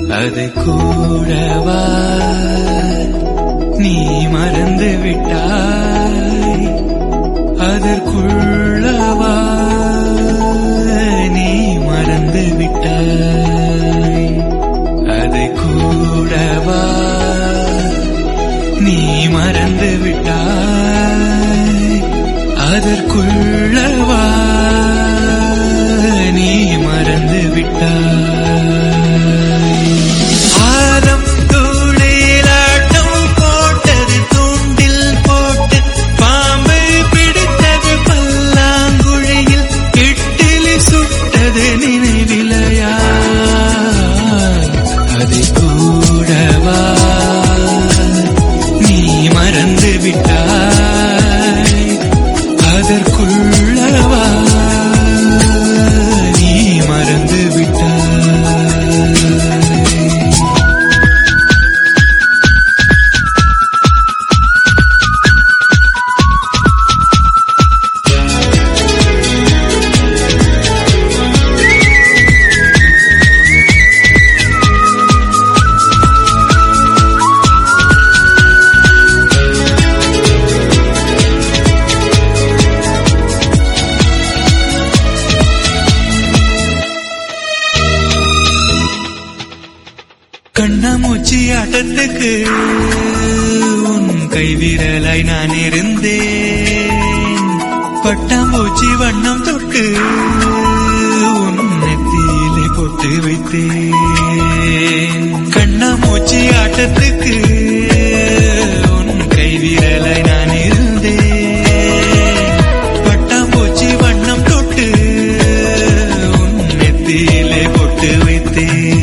அதை கூடவா நீ மறந்து விட்டாய் அதற்குள்ளவா நீ மறந்து விட்டாய் அதை கூடவா நீ மறந்து விட்டாய் அதற்குள்ளவா நீ மறந்து விட்டாய் ஆரம் தூளிலாட்டம் போட்டது தூண்டில் போட்டு பாம்பை பிடித்தது பல்லாங்குழியில் இட்டிலி சுட்டது நினைவிலையா அதை கூடவா நீ மறந்து விட்டாய் அதற்குள்ளவா நீ மறந்து விட்டாய் கண்ணாமூச்சி ஆட்டத்துக்கு உன் கைவிரலாய் நான் இருந்தேன் பட்டாம்பூச்சி வண்ணம் தொட்டு உன் நெத்தியிலே போட்டு வைத்தேன் கண்ணாமூச்சி ஆட்டத்துக்கு உன் கைவிரலாய் நான் இருந்தேன் பட்டாம்பூச்சி வண்ணம் தொட்டு உன் நெத்தியிலே போட்டு வைத்தேன்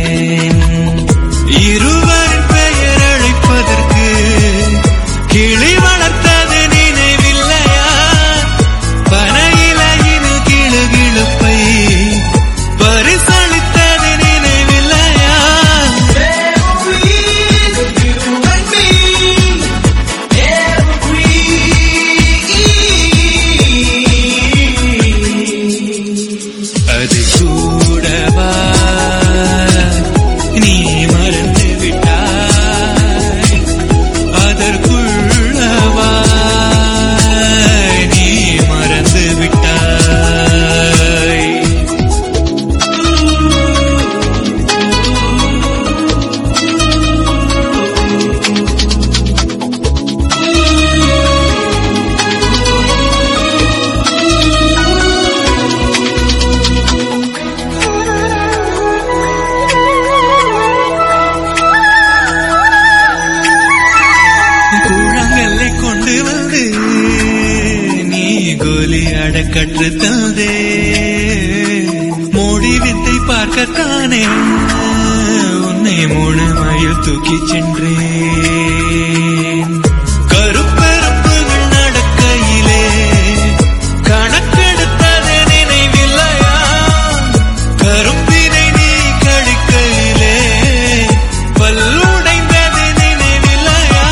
இருவரின் பெயர் அழைப்பதற்கு கிளி வளர்த்தது நினைவில்லையா பனையிலையின் கிளுகிழுப்பை பரிசளித்தது நினைவில்லையா அது கூடவா நீ மறந்து விட்டாய் அதற்குள்ளவா நீ மறந்து விட்டாய் கூழாங்கல்லை கொண்டு வந்து நீ கோலி அட கற்று தந்தே மோடி வித்தை பார்க்கத்தானே உன்னை மூணு மைல் தூக்கி சென்றேன் கருப்பெருப்புகள் நடக்கையிலே கணக்கெடுத்தது நினைவில்லையா கரும்பினை நீ கழிக்கையிலே பல்லுடைந்தது நினைவில்லையா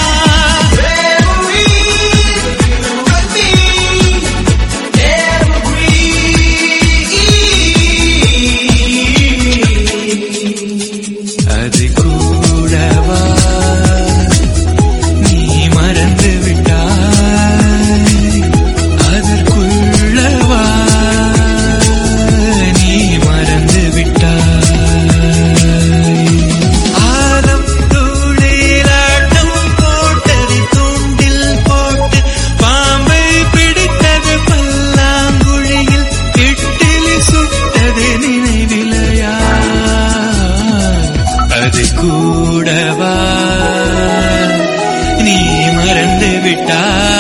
அது கூடவா நீ மறந்து விட்டாய் அதற்குள்ளவா நீ மறந்து விட்டாய் ஆரம் தூளிலாட்டம் போட்டது தூண்டில் போட்டு பாம்பை பிடித்தது பல்லாங்குழியில் இட்டிலி சுட்டது நினைவிலையா அது கூடவா நீ மறந்து விட்டாய்